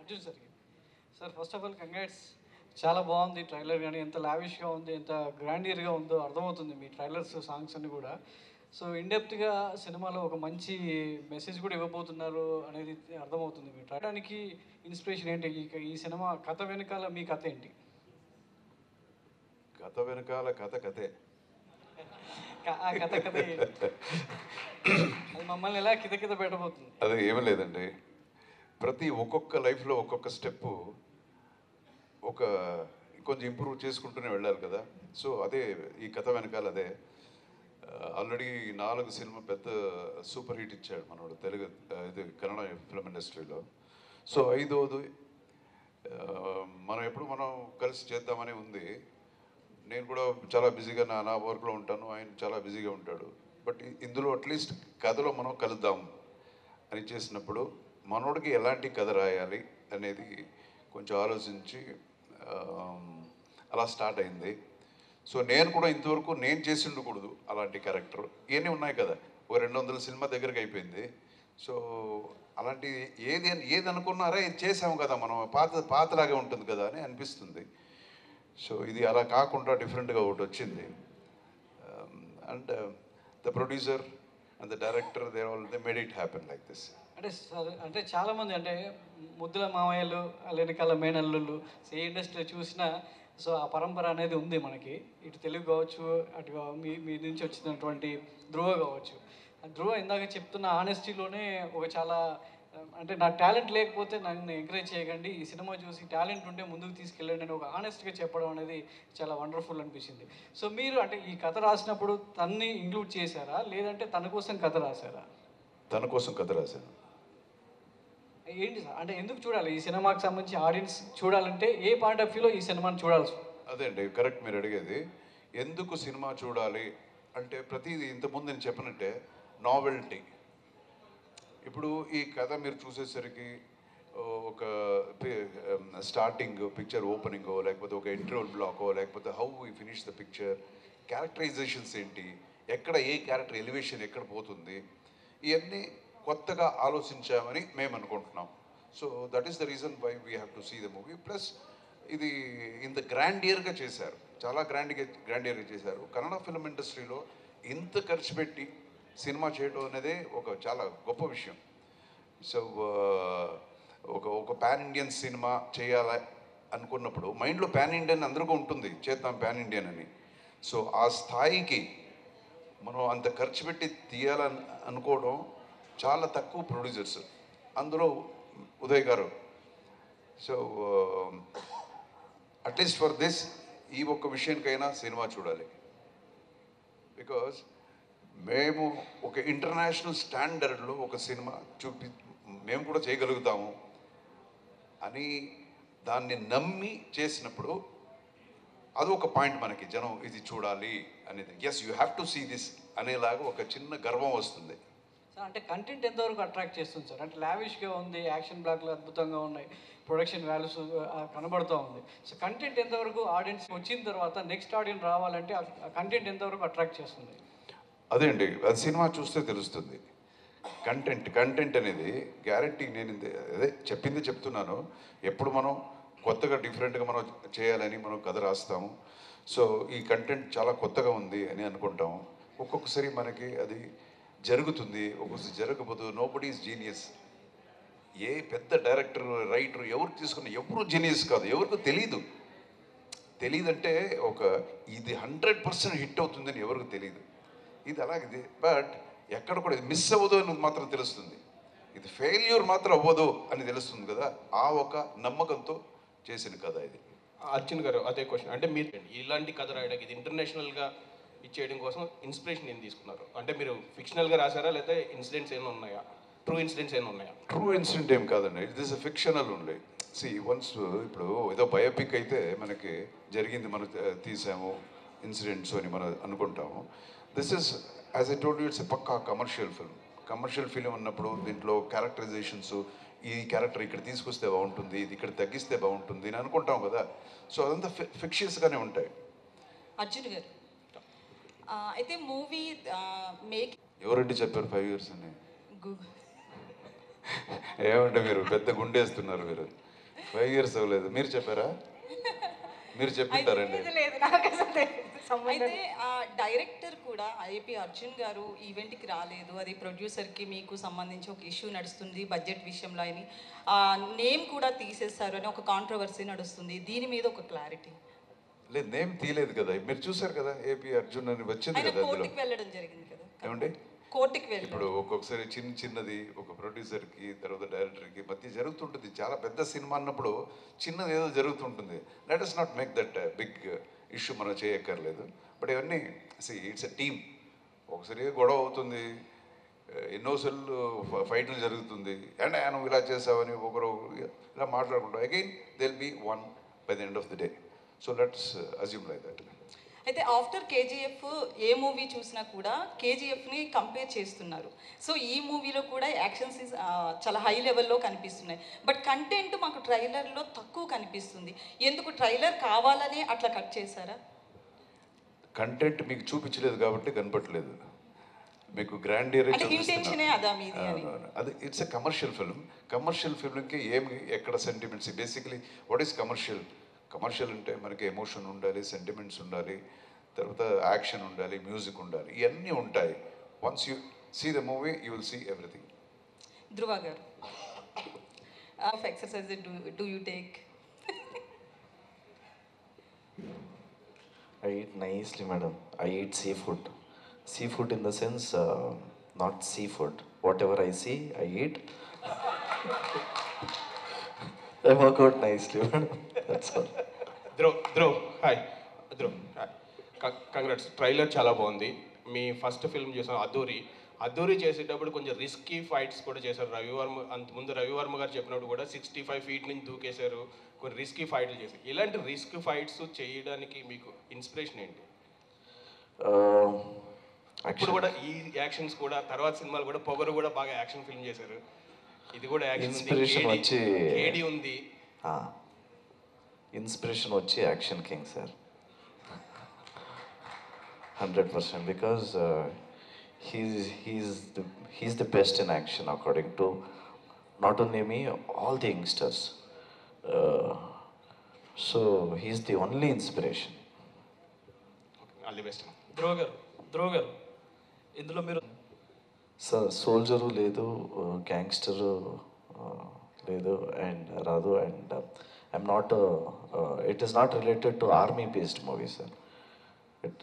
అర్జున్ సార్కి sir first of all congrats చాలా బాగుంది ట్రైలర్ కానీ ఎంత లావిష్గా ఉంది ఎంత గ్రాండియర్గా ఉందో అర్థమవుతుంది మీ ట్రైలర్స్ సాంగ్స్ అన్ని కూడా సో ఇండెప్త్గా సినిమాలో ఒక మంచి మెసేజ్ కూడా ఇవ్వబోతున్నారు అనేది అర్థమవుతుంది మీరు ట్రైడానికి ఇన్స్పిరేషన్ ఏంటి ఈ ఈ సినిమా కథ వెనకాల మీ కథ ఏంటి కథ వెనకాల కథ కథే క- ఆ కథ కథ ఏంటి? అది మమ్మల్ని ఎలా కింద కింద పెట్టబోతుంది అది ఏమీ లేదండి ప్రతి ఒక్కొక్క లైఫ్లో ఒక్కొక్క స్టెప్ ఒక కొంచెం ఇంప్రూవ్ చేసుకుంటూనే వెళ్ళాలి కదా సో అదే ఈ కథ వెనకాల అదే ఆల్రెడీ నాలుగు సినిమా పెద్ద సూపర్ హిట్ ఇచ్చాడు మనోడు తెలుగు ఆ, ఇది కన్నడ ఫిల్మ్ ఇండస్ట్రీలో సో ఐదోది ఆ, మనం ఎప్పుడు మనం కలిసి చేద్దామని ఉంది నేను కూడా చాలా బిజీగా నా నా వర్క్లో ఉంటాను ఆయన చాలా బిజీగా ఉంటాడు బట్ ఇందులో అట్లీస్ట్ కథలో మనం కలుద్దాం అని చేసినప్పుడు మనోడికి ఎలాంటి కథ రాయాలి అనేది కొంచెం ఆలోచించి ఆ, అలా స్టార్ట్ అయింది సో నేను కూడా ఇంతవరకు నేను చేసి ఉండకూడదు అలాంటి క్యారెక్టర్ ఇవన్నీ ఉన్నాయి కదా ఓ రెండు వందల సినిమా దగ్గరికి అయిపోయింది సో అలాంటి ఏది ఏది అనుకున్నారా ఇది చేసాము కదా మనం పాత పాతలాగే ఉంటుంది కదా అని అనిపిస్తుంది సో ఇది అలా కాకుండా డిఫరెంట్గా ఒకటి వచ్చింది and the producer and the director they all they made it happen like this అంటే సార్ అంటే చాలా మంది అంటే ముద్దుల మామయ్యలు వెనకాల మేనల్లుళ్ళు ఏ ఇండస్ట్రీలో చూసినా సో ఆ పరంపర అనేది ఉంది మనకి ఇటు తెలుగు కావచ్చు అటు మీ మీ నుంచి వచ్చినటువంటి ధ్రువ కావచ్చు ఆ ధ్రువ ఇందాక చెప్తున్న ఆనెస్టీలోనే ఒక చాలా అంటే నా టాలెంట్ లేకపోతే నన్ను ఎంకరేజ్ చేయకండి ఈ సినిమా చూసి టాలెంట్ ఉంటే ముందుకు తీసుకెళ్ళండి అని ఒక ఆనెస్ట్గా చెప్పడం అనేది చాలా వండర్ఫుల్ అనిపించింది సో మీరు అంటే ఈ కథ రాసినప్పుడు తన్ని ఇంక్లూడ్ చేశారా లేదంటే తన కోసం కథ రాశారా తన కోసం కథ రాశాను ఏంటి సార్ అంటే ఎందుకు చూడాలి ఈ సినిమాకి సంబంధించి ఆడియన్స్ చూడాలంటే ఏ పాయింట్ ఆఫ్ వ్యూలో ఈ సినిమాని చూడాల్సి అదే అండి కరెక్ట్ మీరు అడిగేది ఎందుకు సినిమా చూడాలి అంటే ప్రతిదీ ఇంతకుముందు నేను చెప్పినట్టే నావెల్టీ ఇప్పుడు ఈ కథ మీరు చూసేసరికి ఓ, ఒక స్టార్టింగ్ పిక్చర్ ఓపెనింగో లేకపోతే ఒక ఇంటర్వల్ బ్లాకో లేకపోతే how we finish the picture characterisations ఏంటి ఎక్కడ ఏ క్యారెక్టర్ ఎలివేషన్ ఎక్కడ పోతుంది ఇవన్నీ కొత్తగా ఆలోచించామని మేము అనుకుంటున్నాం so that is the reason why we have to see the movie plus ఇది ఇంత గ్రాండియర్గా చేశారు చాలా గ్రాండ్గా గ్రాండియర్గా చేశారు కన్నడ ఫిల్మ్ ఇండస్ట్రీలో ఇంత ఖర్చు పెట్టి సినిమా చేయడం అనేది ఒక చాలా గొప్ప విషయం సో ఒక ఒక పాన్ ఇండియన్ సినిమా చేయాలి అనుకున్నప్పుడు మైండ్లో పాన్ ఇండియన్ అందరికీ ఉంటుంది చేద్దాం పాన్ ఇండియన్ అని సో ఆ స్థాయికి మనం అంత ఖర్చు పెట్టి తీయాలని అనుకోవడం చాలా తక్కువ ప్రొడ్యూసర్స్ అందులో ఉదయ్ గారు సో అట్లీస్ట్ ఫర్ దిస్ ఈ ఒక్క విషయానికైనా సినిమా చూడాలి బికాజ్ మేము ఒక ఇంటర్నేషనల్ స్టాండర్డ్లో ఒక సినిమా చూపి మేము కూడా చేయగలుగుతాము అని దాన్ని నమ్మి చేసినప్పుడు అది ఒక పాయింట్ మనకి జనం ఇది చూడాలి అనేది yes you have to see this అనేలాగా ఒక చిన్న గర్వం వస్తుంది సార్ అంటే కంటెంట్ ఎంతవరకు అట్రాక్ట్ చేస్తుంది సార్ అంటే లావిష్గా ఉంది యాక్షన్ బ్లాక్లు అద్భుతంగా ఉన్నాయి ప్రొడక్షన్ వాల్యూస్ కనబడుతూ ఉంది సో కంటెంట్ ఎంతవరకు ఆడియన్స్ వచ్చిన తర్వాత నెక్స్ట్ ఆడియన్స్ రావాలంటే ఆ కంటెంట్ ఎంతవరకు అట్రాక్ట్ చేస్తుంది అదే అండి అది సినిమా చూస్తే తెలుస్తుంది కంటెంట్ కంటెంట్ అనేది గ్యారంటీ నేను ఇందే- అదే చెప్పింది చెప్తున్నాను ఎప్పుడు మనం కొత్తగా డిఫరెంట్గా మనం చేయాలని మనం కథ రాస్తాము సో ఈ కంటెంట్ చాలా కొత్తగా ఉంది అని అనుకుంటాము ఒక్కొక్కసారి మనకి అది జరుగుతుంది ఒక్కొక్కసారి జరగకపోతే నో బడీ ఈజ్ జీనియస్ ఏ పెద్ద డైరెక్టర్ రైటర్ ఎవరు తీసుకున్న ఎవరు జీనియస్ కాదు ఎవరికి తెలియదు తెలియదంటే ఒక ఇది హండ్రెడ్ పర్సెంట్ హిట్ అవుతుందని ఎవరికి తెలియదు ఇది అలాగే బట్ ఎక్కడ కూడా ఇది మిస్ అవ్వదు అని మాత్రం తెలుస్తుంది ఇది ఫెయిల్యూర్ మాత్రం అవ్వదు అని తెలుస్తుంది కదా ఆ ఒక నమ్మకంతో చేసిన కథ ఇది అర్జున్ గారు అదే క్వశ్చన్ అంటే మీరు ఇలాంటి కథ రాయడానికి ఇది ఇంటర్నేషనల్గా ఇచ్చేయడం కోసం ఇన్స్పిరేషన్ ఏం తీసుకున్నారు అంటే మీరు ఫిక్షనల్గా రాశారా లేకపోతే ఇన్సిడెంట్స్ ఏమైనా ఉన్నాయా ట్రూ ఇన్సిడెంట్స్ ఏమైనా ఉన్నాయా ట్రూ ఇన్సిడెంట్ ఏం కాదండి it is fictional only see once ఇప్పుడు ఏదో బయోపిక్ అయితే మనకి జరిగింది మనం తీ- తీసాము ఇన్సిడెంట్స్ అని మనం అనుకుంటాము this is as I told it's pakka commercial film commercial film ఉన్నప్పుడు దీంట్లో క్యారెక్టరైజేషన్స్ ఈ క్యారెక్టర్ ఇక్కడ తీసుకొస్తే బాగుంటుంది ఇది ఇక్కడ తగ్గిస్తే బాగుంటుంది అని అనుకుంటాం కదా సో అదంతా ఫిక్షియస్గానే ఉంటాయి అర్జున్ గారు ఆ, అయితే మూవీ మేక్ ఎవరండి చెప్పారు ఫైవ్ ఇయర్స్ అని ఏమంటే మీరు పెద్ద గుండేస్తున్నారు మీరు ఫైవ్ ఇయర్స్ అవ్వలేదు మీరు చెప్పారా మీరు చెప్పింటారండి లేదు లేదు నాకు అసలు తెలియదు. సంబంధం అయితే ఆ డైరెక్టర్ కూడా ఐపీ అర్జున్ గారు ఈవెంట్కి రాలేదు అది ప్రొడ్యూసర్కి మీకు సంబంధించి ఒక ఇష్యూ నడుస్తుంది బడ్జెట్ విషయంలో అని ఆ నేమ్ కూడా తీసేస్తారు అని ఒక కాంట్రవర్సీ నడుస్తుంది దీని మీద ఒక క్లారిటీ లేదు నేమ్ తీయలేదు కదా మీరు చూసారు కదా ఏపీ అర్జున్ అని వచ్చింది ఆయన కదా అందులో కోర్టుకి వెళ్ళడం జరిగింది కదా ఏమండి కోర్టుకి వెళ్ళడం ఇప్పుడు ఒక్కొక్కసారి చిన్న చిన్నది ఒక ప్రొడ్యూసర్కి తర్వాత డైరెక్టర్కి మధ్య జరుగుతుంటుంది చాలా పెద్ద సినిమా అన్నప్పుడు చిన్నది ఏదో జరుగుతుంటుంది let us not make that big issue మనం చేయక్కర్లేదు బట్ ఇవన్నీ సి ఇట్స్ ఎ టీమ్ ఒకసారి గొడవ అవుతుంది ఎన్నోసార్లు ఫైట్లు జరుగుతుంది అండ్ నువ్వు ఇలా చేసావని ఒకరు ఇలా మాట్లాడుకుంటాం again it'll be one by the end of the day so let's assume like that అయితే ఆఫ్టర్ కేజీఎఫ్ ఏ మూవీ చూసినా కూడా కేజీఎఫ్ని కంపేర్ చేస్తున్నారు సో ఈ మూవీలో కూడా యాక్షన్ సీన్స్ చాలా హై లెవెల్లో కనిపిస్తున్నాయి బట్ కంటెంట్ మాకు ట్రైలర్లో తక్కువ కనిపిస్తుంది ఎందుకు ట్రైలర్ కావాలనే అట్లా కట్ చేశారా కంటెంట్ మీకు చూపించలేదు కాబట్టి కనపట్లేదు మీకు గ్రాండ్ ఇయర్ అంటే ఇంటెన్షనే అదా మీది అని అది it's a commercial film commercial ఫిల్మ్కి ఏమి ఎక్కడ sentiments basically what is commercial commercial అంటే మనకి ఎమోషన్ ఉండాలి సెంటిమెంట్స్ ఉండాలి తర్వాత యాక్షన్ ఉండాలి మ్యూజిక్ ఉండాలి ఇవన్నీ ఉంటాయి once you see the movie you will see everything Dhruva గారు of exercise do do you take I eat nicely, madam. I eat seafood. Seafood in the sense, uh, not seafood. Whatever I see, I eat. I work out nicely, madam. That's all. Dhruv Dhruv hi Dhruv hi congrats trailer చాలా బాగుంది మీ first film చేసాం అద్దూరి అద్దూరి చేసేటప్పుడు కొంచెం risky fights కూడా చేశారు రవివర్మ అంత ముందు రవివర్మ గారు చెప్పినప్పుడు కూడా సిక్స్టీ ఫైవ్ ఫీట్ నుంచి దూకేశారు కొన్ని రిస్కీ ఫైట్లు చేశారు ఇలాంటి రిస్క్ ఫైట్స్ చేయడానికి మీకు ఇన్స్పిరేషన్ ఏంటి Uh, ఇప్పుడు actually, కూడా ఈ యాక్షన్స్ కూడా తర్వాత సినిమాలు కూడా పొగరు కూడా బాగా యాక్షన్ ఫిల్మ్ చేశారు ఇది కూడా యాక్షన్ Inspiration వచ్చి- కేడి ఉంది ah, inspiration వచ్చి action king sir hundred percent because he's he's the he's the best in action according to not only me all the youngsters so he's the only inspiration all the best Dhruva గారు ధ్రువ గారు ఇందులో మీరు sir soldier లేదు gangster లేదు and రాదు and I'm not it is not related to army based movie sir it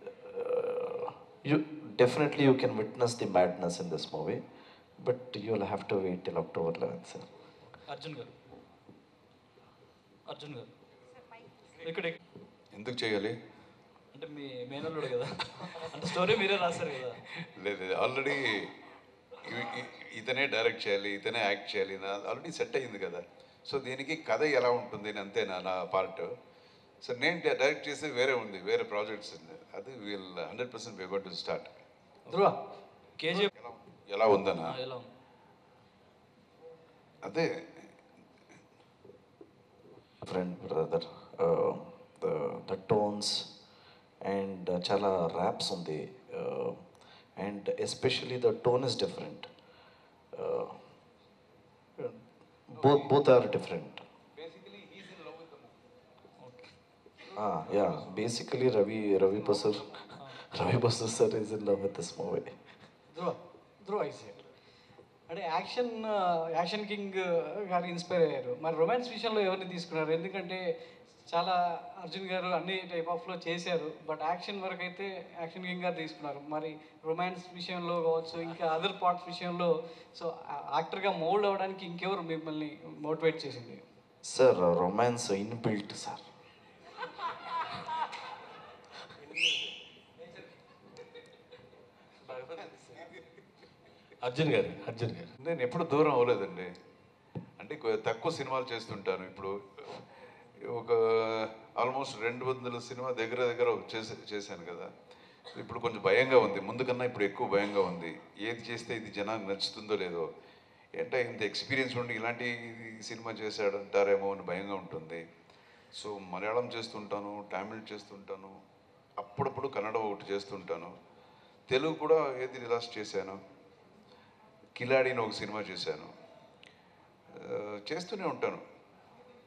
you definitely you can witness the madness in this movie but you will have to wait till October eleven sir Arjun గారు అర్జున్ గారు ఇక్కడ ఎందుకు చేయాలి అంటే మీ మేనల్లుడు కదా అంటే story మీరే రాశారు కదా లేదు ఆల్రెడీ ఇతనే డైరెక్ట్ చేయాలి ఇతనే యాక్ట్ చేయాలి నా ఆల్రెడీ సెట్ అయ్యింది కదా సో దీనికి కథ ఎలా ఉంటుంది అని అంతే నా నా పార్ట్ సో నేను డైరెక్ట్ చేసి వేరే ఉంది వేరే ప్రాజెక్ట్స్ ఉంది అది we'll hundred percent we got to start Dhruva KGF ఎలా ఉందన్నా ఎలా ఉంది అదే friend brother the the tones and చాలా ర్యాప్స్ ఉంది and especially the tone is different both both are different yeah basically Ravi Ravi Basrur Ravi Basrur sir is in love with this movie Dhruva Dhruva I see అంటే action action king గారు inspire అయ్యారు మరి romance విషయంలో ఎవరిని తీసుకున్నారు ఎందుకంటే చాలా అర్జున్ గారు అన్ని టైప్ ఆఫ్లో చేశారు బట్ యాక్షన్ వరకు అయితే యాక్షన్ కింగ్ గారు తీసుకున్నారు మరి రొమాన్స్ విషయంలో కావచ్చు ఇంకా అదర్ పార్ట్స్ విషయంలో సో యాక్టర్గా మోల్డ్ అవ్వడానికి ఇంకెవరు మిమ్మల్ని మోటివేట్ చేసింది sir romance inbuilt sir Arjun గారు అర్జున్ గారు నేను ఎప్పుడు దూరం అవ్వలేదండి అంటే కొ- తక్కువ సినిమాలు చేస్తుంటాను ఇప్పుడు ఒక ఆల్మోస్ట్ రెండు వందల సినిమా దగ్గర దగ్గర చేసే చేశాను కదా ఇప్పుడు కొంచెం భయంగా ఉంది ముందు కన్నా ఇప్పుడు ఎక్కువ భయంగా ఉంది ఏది చేస్తే ఇది జనానికి నచ్చుతుందో లేదో అంటే ఇంత ఎక్స్పీరియన్స్ ఉండి ఇలాంటి సినిమా చేశాడు అంటారేమో అని భయంగా ఉంటుంది సో మలయాళం చేస్తుంటాను తమిళ్ చేస్తుంటాను అప్పుడప్పుడు కన్నడ ఒకటి చేస్తుంటాను తెలుగు కూడా ఏది లాస్ట్ చేశాను కిలాడిని ఒక సినిమా చేశాను ఆ, చేస్తూనే ఉంటాను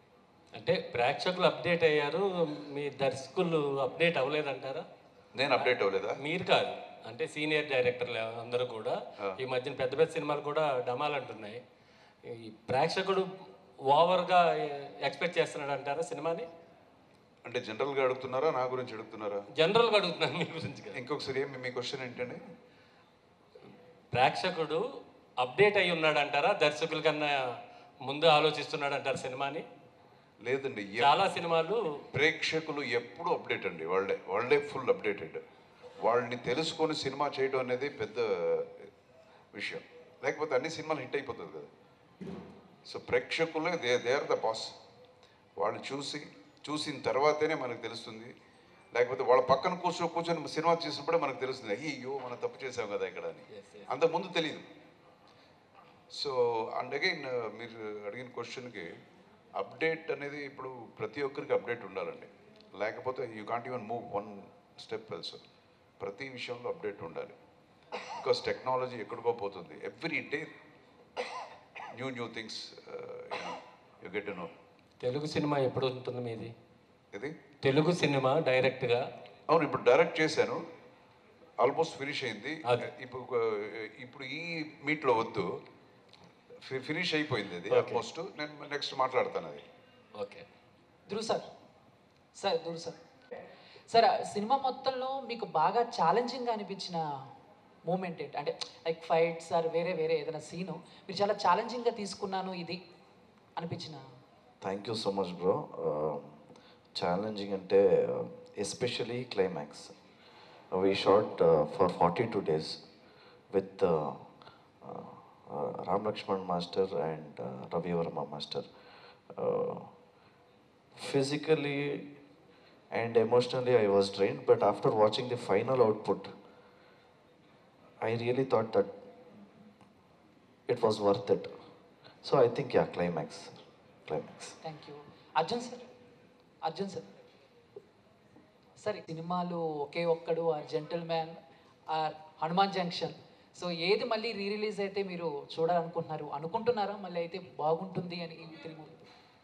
అంటే ప్రేక్షకులు అప్డేట్ అయ్యారు మీ దర్శకులు అప్డేట్ అవ్వలేదంటారా నేను అప్డేట్ అవ్వలేదా మీరు కాదు అంటే సీనియర్ డైరెక్టర్లు అందరూ కూడా ఈ మధ్యన పెద్ద పెద్ద సినిమాలు కూడా డమాల్ అంటున్నాయి ఈ ప్రేక్షకుడు ఓవర్గా ఎక్స్పెక్ట్ చేస్తున్నాడు అంటారా సినిమాని అంటే జనరల్గా అడుగుతున్నారా నా గురించి అడుగుతున్నారా జనరల్గా అడుగుతున్నాను మీ గురించి కాదు. ఇంకొకసారి ఏమి మీ క్వశ్చన్ ఏంటండి ప్రేక్షకుడు అప్డేట్ అయి ఉన్నాడు అంటారా దర్శకుల కన్నా ముందు ఆలోచిస్తున్నాడు అంటారు సినిమాని లేదండి ఎ- చాలా సినిమాలు ప్రేక్షకులు ఎప్పుడు అప్డేట్ అండి వాళ్ళే వాళ్ళే ఫుల్ అప్డేటెడ్ వాళ్ళని తెలుసుకొని సినిమా చేయడం అనేది పెద్ద విషయం లేకపోతే అన్ని సినిమాలు హిట్ అయిపోతుంది కదా సో ప్రేక్షకులే they they are the boss వాళ్ళు చూసి చూసిన తర్వాతనే మనకు తెలుస్తుంది లేకపోతే వాళ్ళ పక్కన కూర్చో కూర్చొని సినిమా చూసినప్పుడే మనకు తెలుస్తుంది అయ్యో మనం తప్పు చేసాం కదా ఇక్కడ అని అంతకుముందు తెలియదు సో అండ్ అగైన్ మీరు అడిగిన క్వశ్చన్కి అప్డేట్ అనేది ఇప్పుడు ప్రతి ఒక్కరికి అప్డేట్ ఉండాలండి లేకపోతే you can't even move one step else ప్రతి విషయంలో అప్డేట్ ఉండాలి బికాస్ టెక్నాలజీ ఎక్కడికో పోతుంది every day new new things you get no Telugu సినిమా ఎప్పుడు ఉంటుంది మీది ఇది తెలుగు సినిమా డైరెక్ట్గా అవును ఇప్పుడు డైరెక్ట్ చేశాను ఆల్మోస్ట్ ఫినిష్ అయింది అది. ఇప్పుడు uh, ఇప్పుడు ఈ మీట్లో వద్దు ఫినిష్ అయిపోయింది అది ఆల్మోస్ట్ నేను నెక్స్ట్ మాట్లాడతాను అది okay Dhruv sir sir Dhruv sir sir ఆ సినిమా మొత్తంలో మీకు బాగా ఛాలెంజింగ్గా అనిపించిన మూమెంట్ ఏంటి అంటే లైక్ ఫైట్స్ ఆర్ వేరే వేరే ఏదైనా సీను మీరు చాలా ఛాలెంజింగ్గా తీసుకున్నాను ఇది అనిపించిన thank you so much bro challenging అంటే especially climax we shot for forty two days with Ram Lakshman master and Ravi Varma master physically and emotionally I was drained, but after watching the final output, I really thought that it was worth it. So I think, yeah, climax. Climax. Thank you Arjun sir Arjun sir sir ఈ సినిమాలు Oke Okkadu or gentleman or Hanuman junction so ఏది మళ్ళీ re release అయితే మీరు చూడాలనుకుంటున్నారు అనుకుంటున్నారా మళ్ళీ అయితే బాగుంటుంది అని ఈ త్రీ మూవీ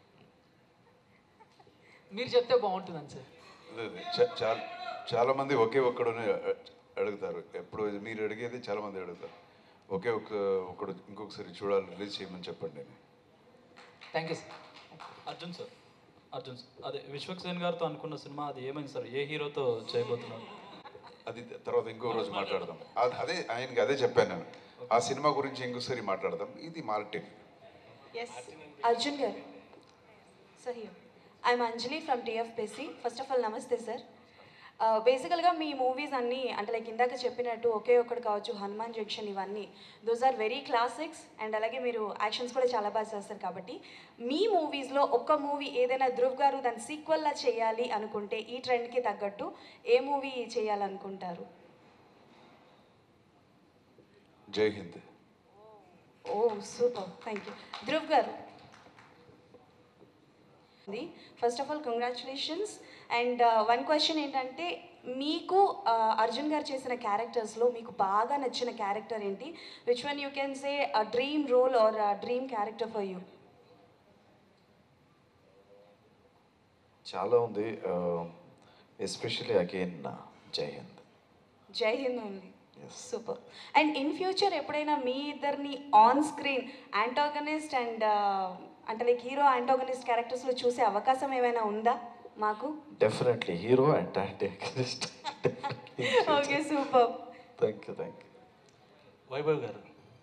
మీరు చెప్తే బాగుంటుందని సార్ లేదు, చా- చాలా చాలా మంది ఒకే ఒక్కడునే అ- అడుగుతారు ఎప్పుడు మీరు అడిగేది చాలా మంది అడుగుతారు ఒకే ఒక్క ఒకడు ఇంకొకసారి చూడాలి రిలీజ్ చేయమని చెప్పండి అని thank you sir Arjun sir Arjun sir అదే విశ్వక్సేన్ గారితో అనుకున్న సినిమా అది ఏమైంది సార్ ఏ హీరోతో చేయబోతున్నారు అది తర్వాత ఇంకో రోజు మాట్లాడదాం అ- అదే ఆయనకి అదే చెప్పాను నేను ఆ సినిమా గురించి ఇంకోసారి మాట్లాడదాం ఇది Martin Yes, Arjun Gar. Sir, here. I'm Anjali from TFPC. First of all, నమస్తే సార్ బేసికల్గా మీ మూవీస్ అన్నీ అంటే లైక్ ఇందాక చెప్పినట్టు ఒకే ఒక్కడు కావచ్చు హనుమాన్ జంక్షన్ ఇవన్నీ those are very classics and అలాగే మీరు యాక్షన్స్ కూడా చాలా బాగా చేస్తారు కాబట్టి మీ మూవీస్లో ఒక్క మూవీ ఏదైనా ధృవ్ గారు దాని సీక్వల్లా చేయాలి అనుకుంటే ఈ ట్రెండ్కి తగ్గట్టు ఏ మూవీ చేయాలనుకుంటారు జై హింద్ ఓ super thank you Dhruv garu first of all congratulations and one question ఏంటంటే మీకు uh, అర్జున్ గారు చేసిన క్యారెక్టర్స్లో మీకు బాగా నచ్చిన క్యారెక్టర్ ఏంటి which one you can say a dream role or dream character for you చాలా ఉంది especially again Jai Hind Jai Hind only Yes. Super and in future ఎప్పుడైనా మీ ఇద్దరిని ఆన్ స్క్రీన్ యాంటాగనిస్ట్ అండ్ అంటే లైక్ హీరో యాంటాగనిస్ట్ క్యారెక్టర్స్లో చూసే అవకాశం ఏమైనా ఉందా మాకు definitely hero and antagonist okay super thank you thank you Vaibhav garu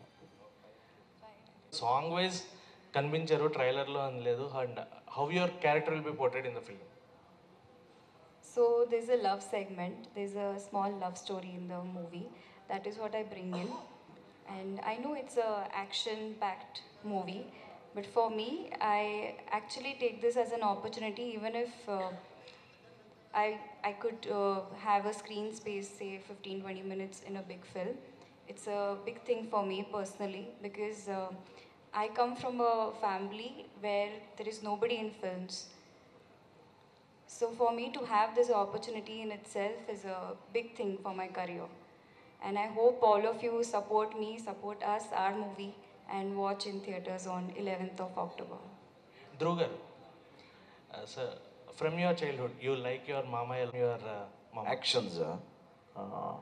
song wise కనిపించారు ట్రైలర్లో అని లేదు and how your character will be portrayed in the film So there's a love segment. There's a small love story in the movie. That is what I bring in. And I know it's a action-packed movie, but for me, I actually take this as an opportunity, even if uh, I I could uh, have a screen space, say 15-20 minutes in a big film. It's a big thing for me personally because uh, I come from a family where there is nobody in films. So for me to have this opportunity in itself is a big thing for my career. And I hope all of you support me, support us, our movie, and watch in theaters on 11th of October. Dhruv garu sir from your childhood you like your మామయ్య your మామ Actions, uh, uh,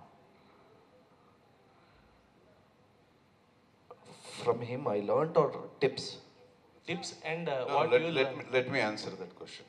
from him I learned or tips? Tips and No, what let, you let, me, let me answer that question.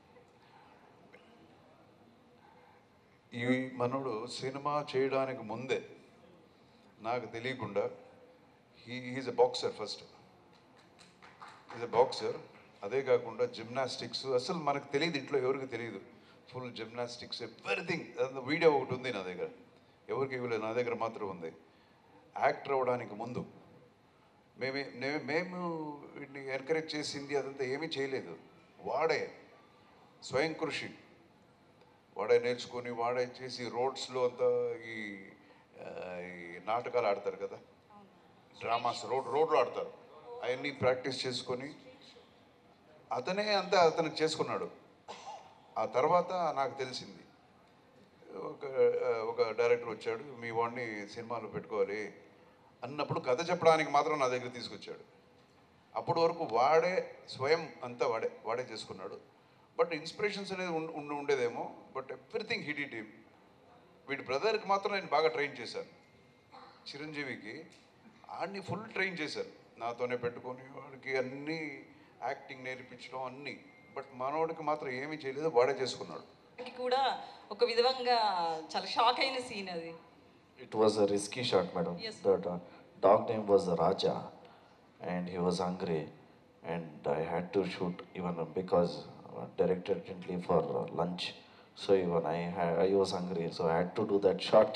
ఈ మనోడు cinema చేయడానికి ముందే నాకు తెలియకుండా he is a boxer first is a boxer అదే కాకుండా gymnastics అసలు మనకు తెలియదు ఇంట్లో ఎవరికి తెలియదు ఫుల్ జిమ్నాస్టిక్స్ ఎవ్రీథింగ్ వీడియో ఒకటి ఉంది నా దగ్గర ఎవరికి ఇవ్వలేదు నా దగ్గర మాత్రం ఉంది యాక్టర్ అవ్వడానికి ముందు మేమే నే- మేము వీటిని ఎంకరేజ్ చేసింది అదంతా ఏమీ చేయలేదు వాడే స్వయం కృషి వాడే నేర్చుకొని వాడే చేసి రోడ్స్లో అంతా ఈ ఆ, ఈ నాటకాలు ఆడతారు కదా డ్రామాస్ రోడ్ రోడ్లో ఆడతారు అవన్నీ ప్రాక్టీస్ చేసుకొని అతనే అంతా అతనికి చేసుకున్నాడు ఆ తర్వాత నాకు తెలిసింది ఒక ఆ, ఒక డైరెక్టర్ వచ్చాడు మీ వాడిని సినిమాలో పెట్టుకోవాలి అన్నప్పుడు కథ చెప్పడానికి మాత్రం నా దగ్గర తీసుకొచ్చాడు అప్పటి వరకు వాడే స్వయం అంతా వాడే వాడే చేసుకున్నాడు బట్ ఇన్స్పిరేషన్స్ అనేది ఉండి ఉండి ఉండేదేమో బట్ ఎవ్రీథింగ్ హిట్ టీమ్ వీడి బ్రదర్కి మాత్రం నేను బాగా ట్రైన్ చేశాను చిరంజీవికి ఆడిని ఫుల్ ట్రైన్ చేశాను నాతోనే పెట్టుకొని వాడికి అన్నీ యాక్టింగ్ నేర్పించడం అన్నీ బట్ మనోడికి మాత్రం ఏమీ చేయలేదు వాడే చేసుకున్నాడు మనకి కూడా ఒక విధంగా చాలా షాక్ అయిన సీన్ అది It was a risky shot, madam. Yes. The do- dog name was Raja, and he was hungry, and I had to shoot even because uh, directed didn't leave for uh, lunch. So even I ha- I was hungry, so I had to do that shot.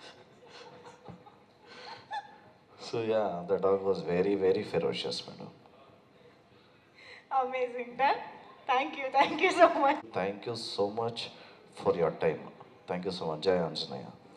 so yeah, the dog was very very ferocious, madam. Amazing. Done. Thank you. Thank you so much. Thank you so much for your time. Thank you so much, Jai Anjanaya.